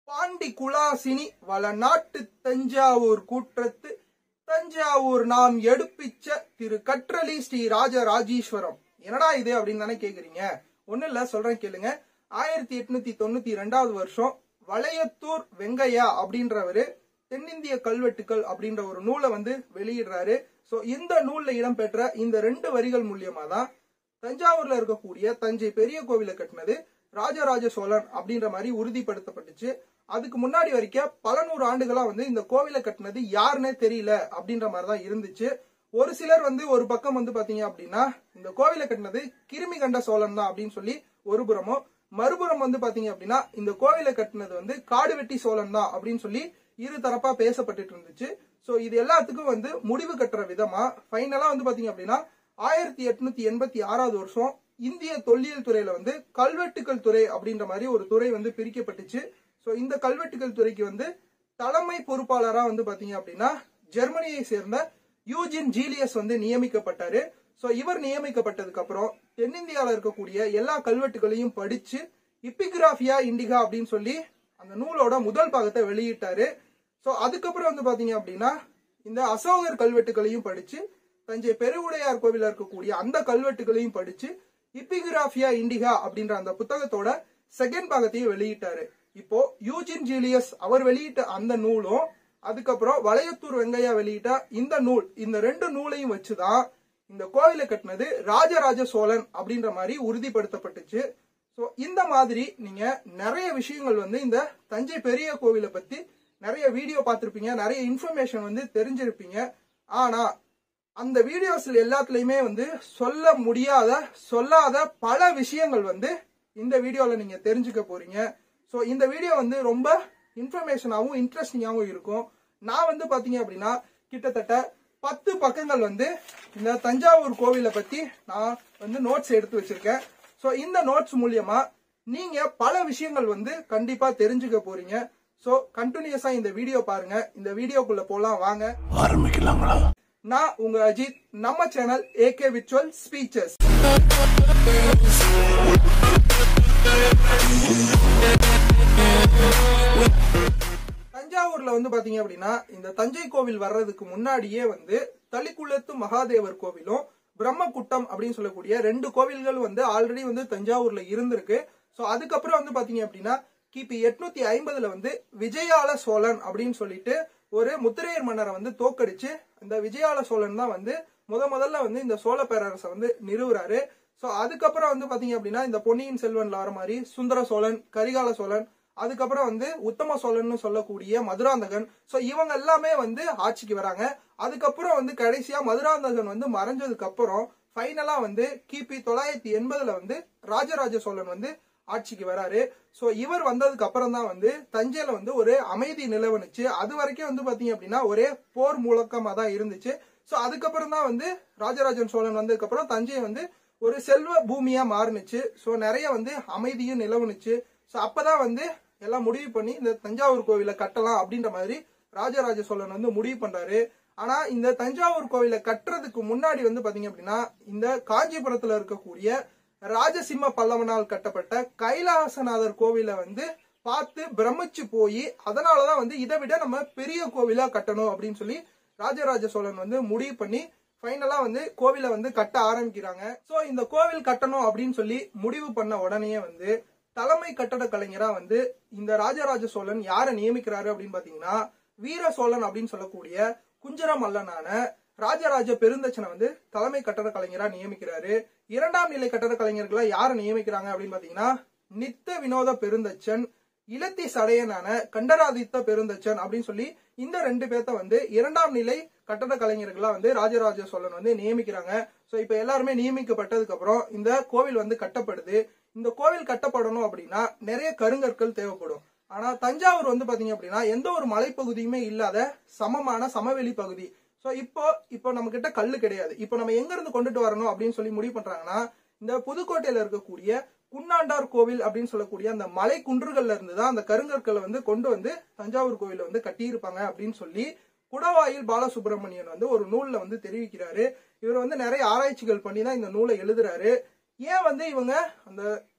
பாண்டி குலாசினி வள நாட்டு தஞ்சாவூர் கூற்றத்து தஞ்சாவூர் நாம் எடுப்பிச்ச திரு கற்றலி ஸ்ரீ ராஜ ராஜீஸ்வரம் என்னடா இது அப்படின்னு தானே கேக்குறீங்க ஒண்ணு இல்ல சொல்றேன் கேளுங்க ஆயிரத்தி எட்நூத்தி தொண்ணூத்தி ரெண்டாவது வருஷம் வளையத்தூர் வெங்கையா அப்படின்றவரு தென்னிந்திய கல்வெட்டுக்கள் அப்படின்ற ஒரு நூலை வந்து வெளியிடுறாரு சோ இந்த நூல்ல இடம்பெற்ற இந்த ரெண்டு வரிகள் மூலியமா தான் தஞ்சாவூர்ல இருக்கக்கூடிய தஞ்சை பெரிய கோவிலை கட்டினது ராஜராஜ சோழன் அப்படின்ற மாதிரி உறுதிப்படுத்தப்பட்டுச்சு அதுக்கு முன்னாடி வரைக்கும் பல நூறு ஆண்டுகளா வந்து இந்த கோவிலை கட்டினது யாருன்னே தெரியல அப்படின்ற மாதிரி தான் இருந்துச்சு ஒரு சிலர் வந்து ஒரு பக்கம் வந்து பாத்தீங்க அப்படின்னா இந்த கோவிலை கட்டினது கிருமி கண்ட சோழன் தான் அப்படின்னு சொல்லி ஒரு புறமும் மறுபுறம் வந்து பாத்தீங்க அப்படின்னா இந்த கோவிலை கட்டினது வந்து காடு வெட்டி சோழன் தான் அப்படின்னு சொல்லி இரு தரப்பா பேசப்பட்டுட்டு இருந்துச்சு சோ இது எல்லாத்துக்கும் வந்து முடிவு கட்டுற விதமா ஃபைனலா வந்து பாத்தீங்க அப்படின்னா ஆயிரத்தி எட்நூத்தி எண்பத்தி ஆறாவது வருஷம் இந்திய தொல்லியல் துறையில வந்து கல்வெட்டுக்கள் துறை அப்படின்ற மாதிரி ஒரு துறை வந்து பிரிக்கப்பட்டுச்சு சோ இந்த கல்வெட்டுக்கள் துறைக்கு வந்து தலைமை பொறுப்பாளரா வந்து பாத்தீங்க அப்படின்னா ஜெர்மனியை சேர்ந்த யூஜின் ஜீலியஸ் வந்து நியமிக்கப்பட்டாரு சோ இவர் நியமிக்கப்பட்டதுக்கு அப்புறம் தென்னிந்தியால இருக்கக்கூடிய எல்லா கல்வெட்டுகளையும் படிச்சு இப்பிகிராஃபியா இண்டிகா அப்படின்னு சொல்லி அந்த நூலோட முதல் பாகத்தை வெளியிட்டாரு சோ அதுக்கப்புறம் வந்து பாத்தீங்க அப்படின்னா இந்த அசோகர் கல்வெட்டுகளையும் படிச்சு தஞ்சை பெருவுடையார் கோவில இருக்கக்கூடிய அந்த கல்வெட்டுகளையும் படிச்சு இப்பிகிராஃபியா இண்டிகா அப்படின்ற அந்த புத்தகத்தோட செகண்ட் பாகத்தையும் வெளியிட்டாரு இப்போ யூஜின் ஜீலியஸ் அவர் வெளியிட்ட அந்த நூலும் அதுக்கப்புறம் வளையத்தூர் வெங்கையா வெளியிட்ட இந்த நூல் இந்த ரெண்டு நூலையும் வச்சுதான் இந்த கோவிலை கட்டினது ராஜராஜ சோழன் அப்படின்ற மாதிரி உறுதிப்படுத்தப்பட்டுச்சு சோ இந்த மாதிரி நீங்க நிறைய விஷயங்கள் வந்து இந்த தஞ்சை பெரிய கோவிலை பத்தி நிறைய வீடியோ பார்த்திருப்பீங்க நிறைய இன்ஃபர்மேஷன் வந்து தெரிஞ்சிருப்பீங்க ஆனா அந்த வீடியோஸ்ல எல்லாத்துலயுமே வந்து சொல்ல முடியாத சொல்லாத பல விஷயங்கள் வந்து இந்த வீடியோல நீங்க தெரிஞ்சுக்க போறீங்க சோ இந்த வீடியோ வந்து ரொம்ப இன்ஃபர்மேஷனாகவும் இன்ட்ரெஸ்டிங்காகவும் இருக்கும் நான் வந்து பாத்தீங்க அப்படின்னா கிட்டத்தட்ட பத்து பக்கங்கள் வந்து இந்த தஞ்சாவூர் கோவிலை பத்தி நான் வந்து நோட்ஸ் எடுத்து வச்சிருக்கேன் சோ இந்த நோட்ஸ் மூலியமா நீங்க பல விஷயங்கள் வந்து கண்டிப்பா தெரிஞ்சுக்க போறீங்க சோ கண்டினியூஸா இந்த வீடியோ பாருங்க இந்த வீடியோக்குள்ள போலாம் வாங்க ஆரம்பிக்கலாங்களா நான் உங்க அஜித் நம்ம சேனல் ஏகே விச்சுவல் ஸ்பீச்சஸ் தஞ்சாவூர்ல வந்து பாத்தீங்க அப்படின்னா இந்த தஞ்சை கோவில் வர்றதுக்கு முன்னாடியே வந்து தளிக்குளத்து மகாதேவர் கோவிலும் பிரம்மகுட்டம் அப்படின்னு சொல்லக்கூடிய ரெண்டு கோவில்கள் வந்து ஆல்ரெடி வந்து தஞ்சாவூர்ல இருந்திருக்கு சோ அதுக்கப்புறம் வந்து பாத்தீங்க அப்படின்னா கிபி எட்நூத்தி ஐம்பதுல வந்து விஜயால சோழன் அப்படின்னு சொல்லிட்டு ஒரு முத்திரையர் மன்னரை வந்து தோக்கடிச்சு இந்த விஜயால சோழன் தான் வந்து முத முதல்ல வந்து இந்த சோழ பேரரசை வந்து நிறுவுறாரு சோ அதுக்கப்புறம் வந்து பாத்தீங்க அப்படின்னா இந்த பொன்னியின் செல்வன்ல வர மாதிரி சுந்தர சோழன் கரிகால சோழன் அதுக்கப்புறம் வந்து உத்தம சோழன் சொல்லக்கூடிய மதுராந்தகன் சோ இவங்க எல்லாமே வந்து ஆட்சிக்கு வராங்க அதுக்கப்புறம் வந்து கடைசியா மதுராந்தகன் வந்து மறைஞ்சதுக்கு அப்புறம் ஃபைனலா வந்து கிபி தொள்ளாயிரத்தி எண்பதுல வந்து ராஜராஜ சோழன் வந்து ஆட்சிக்கு வராரு சோ இவர் வந்ததுக்கு அப்புறம் தான் வந்து தஞ்சையில வந்து ஒரு அமைதி நிலவனுச்சு அது வரைக்கும் வந்து பாத்தீங்க அப்படின்னா ஒரே போர் முழக்கமா தான் இருந்துச்சு சோ அதுக்கப்புறம் தான் வந்து ராஜராஜன் சோழன் வந்ததுக்கு அப்புறம் தஞ்சை வந்து ஒரு செல்வ பூமியா மாறுனுச்சு சோ நிறைய வந்து அமைதியும் நிலவுனுச்சு சோ அப்பதான் வந்து எல்லாம் முடிவு பண்ணி இந்த தஞ்சாவூர் கோவிலை கட்டலாம் அப்படின்ற மாதிரி ராஜராஜ சோழன் வந்து முடிவு பண்றாரு ஆனா இந்த தஞ்சாவூர் கோவிலை கட்டுறதுக்கு முன்னாடி வந்து பாத்தீங்க அப்படின்னா இந்த காஞ்சிபுரத்துல இருக்கக்கூடிய ராஜசிம்ம பல்லவனால் கட்டப்பட்ட கைலாசநாதர் கோவிலை வந்து பார்த்து பிரமிச்சு போய் அதனாலதான் வந்து இதை விட நம்ம பெரிய கோவிலா கட்டணும் அப்படின்னு சொல்லி ராஜராஜ சோழன் வந்து முடிவு பண்ணி ஃபைனலா வந்து கோவிலை வந்து கட்ட ஆரம்பிக்கிறாங்க சோ இந்த கோவில் கட்டணும் அப்படின்னு சொல்லி முடிவு பண்ண உடனே வந்து தலைமை கட்டட கலைஞரா வந்து இந்த ராஜராஜ சோழன் யாரை நியமிக்கிறாரு அப்படின்னு பாத்தீங்கன்னா வீர சோழன் அப்படின்னு சொல்லக்கூடிய குஞ்சர மல்லனான ராஜராஜ பெருந்தச்சனை வந்து தலைமை கட்டட கலைஞரா நியமிக்கிறாரு இரண்டாம் நிலை கட்டட கலைஞர்களா யாரை நியமிக்கிறாங்க அப்படின்னு பாத்தீங்கன்னா நித்த வினோத பெருந்தச்சன் இலத்தி சடையனான கண்டராதித்த பெருந்தச்சன் அப்படின்னு சொல்லி இந்த ரெண்டு பேர்த்த வந்து இரண்டாம் நிலை கட்டட கலைஞர்களா வந்து ராஜராஜ சோழன் வந்து நியமிக்கிறாங்க சோ இப்ப எல்லாருமே நியமிக்கப்பட்டதுக்கு அப்புறம் இந்த கோவில் வந்து கட்டப்படுது இந்த கோவில் கட்டப்படணும் அப்படின்னா நிறைய கருங்கற்கள் தேவைப்படும் ஆனா தஞ்சாவூர் வந்து பாத்தீங்க அப்படின்னா எந்த ஒரு மலைப்பகுதியுமே இல்லாத சமமான சமவெளி பகுதி சோ இப்போ இப்போ நம்ம கிட்ட கல்லு கிடையாது இப்போ நம்ம எங்க இருந்து கொண்டுட்டு வரணும் அப்படின்னு சொல்லி முடிவு பண்றாங்கன்னா இந்த புதுக்கோட்டையில இருக்கக்கூடிய குன்னாண்டார் கோவில் அப்படின்னு சொல்லக்கூடிய அந்த மலை குன்றுகள்ல இருந்து தான் அந்த கருங்கற்களை வந்து கொண்டு வந்து தஞ்சாவூர் கோவில வந்து கட்டியிருப்பாங்க அப்படின்னு சொல்லி குடவாயில் பாலசுப்ரமணியன் வந்து ஒரு நூல்ல வந்து தெரிவிக்கிறாரு இவர் வந்து நிறைய ஆராய்ச்சிகள் பண்ணி தான் இந்த நூலை எழுதுறாரு ஏன் வந்து இவங்க அந்த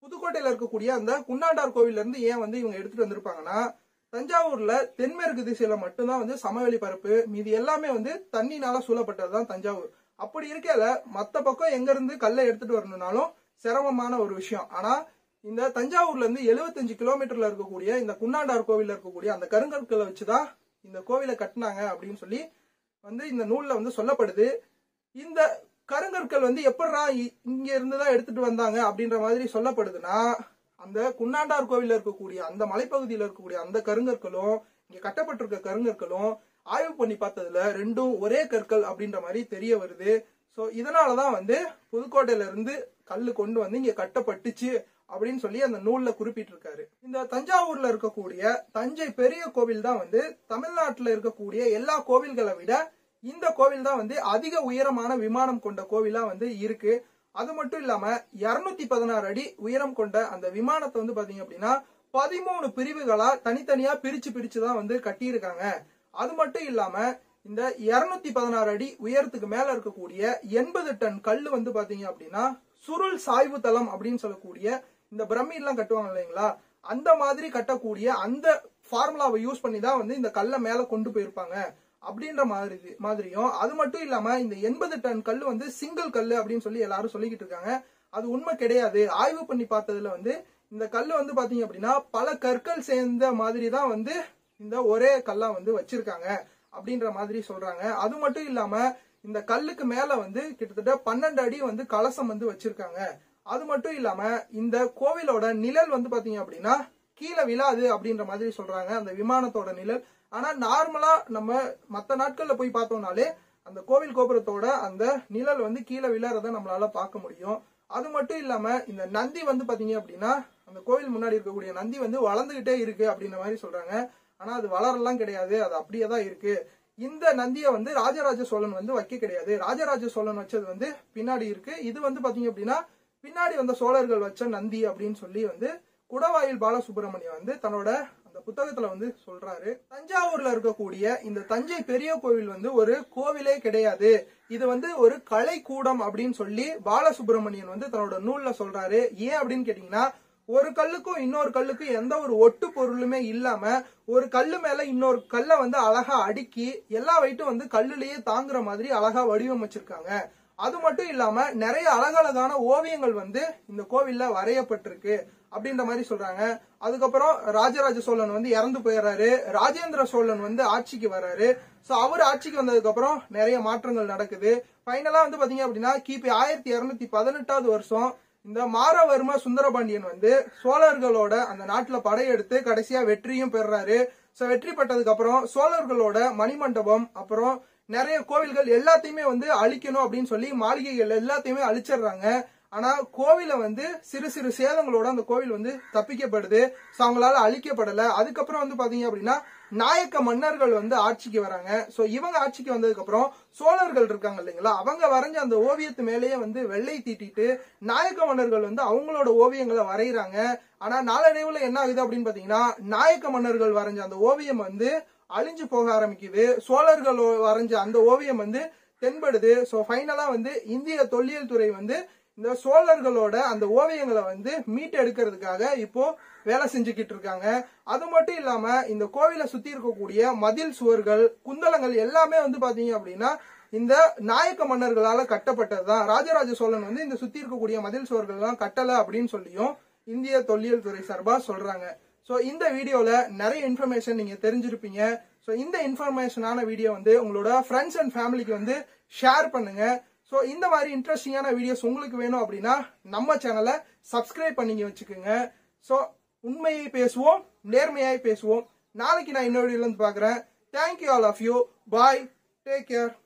புதுக்கோட்டையில இருக்கக்கூடிய அந்த குன்னாண்டார் கோவில்ல இருந்து ஏன் வந்து இவங்க எடுத்துட்டு வந்திருப்பாங்கன்னா தஞ்சாவூர்ல தென்மேற்கு திசையில மட்டும்தான் வந்து சமவெளி பரப்பு மீதி எல்லாமே வந்து தண்ணினால சூழப்பட்டதுதான் தஞ்சாவூர் அப்படி இருக்கல மத்த பக்கம் எங்க இருந்து கல்லை எடுத்துட்டு வரணும்னாலும் சிரமமான ஒரு விஷயம் ஆனா இந்த தஞ்சாவூர்ல இருந்து 75 கிலோமீட்டர்ல இருக்கக்கூடிய இந்த குன்னாண்டார் கோவில்ல இருக்கக்கூடிய அந்த கருங்கற்களை வச்சுதான் இந்த கோவிலை கட்டினாங்க அப்படின்னு சொல்லி வந்து இந்த நூல்ல வந்து சொல்லப்படுது இந்த கருங்கற்கள் வந்து எப்படா இ- இங்க இருந்துதான் எடுத்துட்டு வந்தாங்க அப்படின்ற மாதிரி சொல்லப்படுதுன்னா அந்த குன்னாண்டார் கோவில்ல இருக்கக்கூடிய அந்த மலைப்பகுதியில இருக்கக்கூடிய அந்த கருங்கற்களும் இங்க கட்டப்பட்டிருக்க கருங்கற்களும் ஆய்வு பண்ணி பார்த்ததுல ரெண்டும் ஒரே கற்கள் அப்படின்ற மாதிரி தெரிய வருது சோ இதனாலதான் வந்து புதுக்கோட்டையில இருந்து கல்லு கொண்டு வந்து இங்க கட்டப்பட்டுச்சு அப்படின்னு சொல்லி அந்த நூல்ல குறிப்பிட்டிருக்காரு இந்த தஞ்சாவூர்ல இருக்கக்கூடிய தஞ்சை பெரிய கோவில் தான் வந்து தமிழ்நாட்டுல இருக்கக்கூடிய எல்லா கோவில்களை விட இந்த கோவில் தான் வந்து அதிக உயரமான விமானம் கொண்ட கோவிலா வந்து இருக்கு அது மட்டும் இல்லாம 216 பதினாறு அடி உயரம் கொண்ட அந்த விமானத்தை வந்து பாத்தீங்க அப்படின்னா பதிமூணு பிரிவுகளா தனித்தனியா பிரிச்சு பிரிச்சு தான் வந்து கட்டியிருக்காங்க அது மட்டும் இல்லாம இந்த 216 பதினாறு அடி உயரத்துக்கு மேல இருக்கக்கூடிய எண்பது டன் கல்லு வந்து பாத்தீங்க அப்படின்னா சுருள் சாய்வு தளம் அப்படின்னு சொல்லக்கூடிய இந்த பிரமிட்லாம் கட்டுவாங்க இல்லைங்களா அந்த மாதிரி கட்டக்கூடிய அந்த ஃபார்முலாவை யூஸ் பண்ணி தான் வந்து இந்த கல்லை மேல கொண்டு போயிருப்பாங்க அப்படின்ற மாதிரி மாதிரியும் அது மட்டும் இல்லாம இந்த எண்பது டன் கல் வந்து சிங்கிள் கல் அப்படின்னு சொல்லி எல்லாரும் சொல்லிக்கிட்டு இருக்காங்க அது உண்மை கிடையாது ஆய்வு பண்ணி பார்த்ததுல வந்து இந்த கல் வந்து பாத்தீங்க அப்படின்னா பல கற்கள் சேர்ந்த மாதிரி தான் வந்து இந்த ஒரே கல்லா வந்து வச்சிருக்காங்க அப்படின்ற மாதிரி சொல்றாங்க அது மட்டும் இல்லாம இந்த கல்லுக்கு மேல வந்து கிட்டத்தட்ட பன்னெண்டு அடி வந்து கலசம் வந்து வச்சிருக்காங்க அது மட்டும் இல்லாம இந்த கோவிலோட நிழல் வந்து பாத்தீங்க அப்படின்னா கீழே விழாது அப்படின்ற மாதிரி சொல்றாங்க அந்த விமானத்தோட நிழல் ஆனா நார்மலா நம்ம மத்த நாட்கள்ல போய் பார்த்தோம்னாலே அந்த கோவில் கோபுரத்தோட அந்த நிழல் வந்து கீழே விழறத நம்மளால பார்க்க முடியும் அது மட்டும் இல்லாம இந்த நந்தி வந்து பாத்தீங்க அப்படின்னா அந்த கோவில் முன்னாடி இருக்கக்கூடிய நந்தி வந்து வளர்ந்துகிட்டே இருக்கு அப்படின்ற மாதிரி சொல்றாங்க ஆனா அது வளரலாம் கிடையாது அது அப்படியே தான் இருக்கு இந்த நந்தியை வந்து ராஜராஜ சோழன் வந்து வைக்க கிடையாது ராஜராஜ சோழன் வச்சது வந்து பின்னாடி இருக்கு இது வந்து பாத்தீங்க அப்படின்னா பின்னாடி வந்த சோழர்கள் வச்ச நந்தி அப்படின்னு சொல்லி வந்து குடவாயில் பாலசுப்ரமணியம் வந்து தன்னோட அந்த புத்தகத்துல வந்து சொல்றாரு தஞ்சாவூர்ல இருக்கக்கூடிய இந்த தஞ்சை பெரிய கோவில் வந்து ஒரு கோவிலே கிடையாது இது வந்து ஒரு கலை கூடம் அப்படின்னு சொல்லி பாலசுப்ரமணியன் வந்து தன்னோட நூல்ல சொல்றாரு ஏன் அப்படின்னு கேட்டீங்கன்னா ஒரு கல்லுக்கும் இன்னொரு கல்லுக்கும் எந்த ஒரு ஒட்டு பொருளுமே இல்லாம ஒரு கல்லு மேல இன்னொரு கல்லை வந்து அழகா அடுக்கி எல்லா வெயிட்டும் வந்து கல்லுலயே தாங்குற மாதிரி அழகா வடிவமைச்சிருக்காங்க அது மட்டும் இல்லாம நிறைய அழகழகான ஓவியங்கள் வந்து இந்த கோவில்ல வரையப்பட்டிருக்கு அப்படின்ற மாதிரி சொல்றாங்க அதுக்கப்புறம் ராஜராஜ சோழன் வந்து இறந்து போயிடுறாரு ராஜேந்திர சோழன் வந்து ஆட்சிக்கு வர்றாரு சோ அவர் ஆட்சிக்கு வந்ததுக்கு அப்புறம் நிறைய மாற்றங்கள் நடக்குது ஃபைனலா வந்து பாத்தீங்க அப்படின்னா கிபி ஆயிரத்தி இருநூத்தி பதினெட்டாவது வருஷம் இந்த மாரவர்ம சுந்தரபாண்டியன் வந்து சோழர்களோட அந்த நாட்டுல படையெடுத்து கடைசியா வெற்றியும் பெறாரு சோ வெற்றி பெற்றதுக்கு அப்புறம் சோழர்களோட மணிமண்டபம் அப்புறம் நிறைய கோவில்கள் எல்லாத்தையுமே வந்து அழிக்கணும் அப்படின்னு சொல்லி மாளிகைகள் எல்லாத்தையுமே அழிச்சிடுறாங்க ஆனா கோவிலை வந்து சிறு சிறு சேதங்களோட அந்த கோவில் வந்து தப்பிக்கப்படுது சோ அவங்களால அழிக்கப்படல அதுக்கப்புறம் வந்து பாத்தீங்க அப்படின்னா நாயக்க மன்னர்கள் வந்து ஆட்சிக்கு வராங்க சோ இவங்க ஆட்சிக்கு வந்ததுக்கு அப்புறம் சோழர்கள் இருக்காங்க இல்லைங்களா அவங்க வரைஞ்ச அந்த ஓவியத்து மேலேயே வந்து வெள்ளை தீட்டிட்டு நாயக்க மன்னர்கள் வந்து அவங்களோட ஓவியங்களை வரைகிறாங்க ஆனா நாளடைவுல என்ன ஆகுது அப்படின்னு பாத்தீங்கன்னா நாயக்க மன்னர்கள் வரைஞ்ச அந்த ஓவியம் வந்து அழிஞ்சு போக ஆரம்பிக்குது சோழர்கள் வரைஞ்ச அந்த ஓவியம் வந்து தென்படுது சோ ஃபைனலா வந்து இந்திய தொல்லியல் துறை வந்து இந்த சோழர்களோட அந்த ஓவியங்களை வந்து மீட்டெடுக்கிறதுக்காக இப்போ வேலை செஞ்சுக்கிட்டு இருக்காங்க அது மட்டும் இல்லாம இந்த கோவிலை சுத்தி இருக்கக்கூடிய மதில் சுவர்கள் குந்தலங்கள் எல்லாமே வந்து பாத்தீங்க அப்படின்னா இந்த நாயக்க மன்னர்களால கட்டப்பட்டதுதான் ராஜராஜ சோழன் வந்து இந்த சுத்தி இருக்கக்கூடிய மதில் சுவர்கள் எல்லாம் கட்டல அப்படின்னு சொல்லியும் இந்திய தொல்லியல் துறை சார்பா சொல்றாங்க சோ இந்த வீடியோல நிறைய இன்ஃபர்மேஷன் நீங்க தெரிஞ்சிருப்பீங்க சோ இந்த இன்ஃபர்மேஷனான வீடியோ வந்து உங்களோட ஃப்ரெண்ட்ஸ் அண்ட் ஃபேமிலிக்கு வந்து ஷேர் பண்ணுங்க சோ இந்த மாதிரி இன்ட்ரெஸ்டிங்கான வீடியோஸ் உங்களுக்கு வேணும் அப்படின்னா நம்ம சேனலை சப்ஸ்கிரைப் பண்ணிங்க வச்சுக்கோங்க சோ உண்மையை பேசுவோம் நேர்மையாய் பேசுவோம் நாளைக்கு நான் இன்னொரு வீடியோல இருந்து பாக்குறேன் thank you all of you bye take care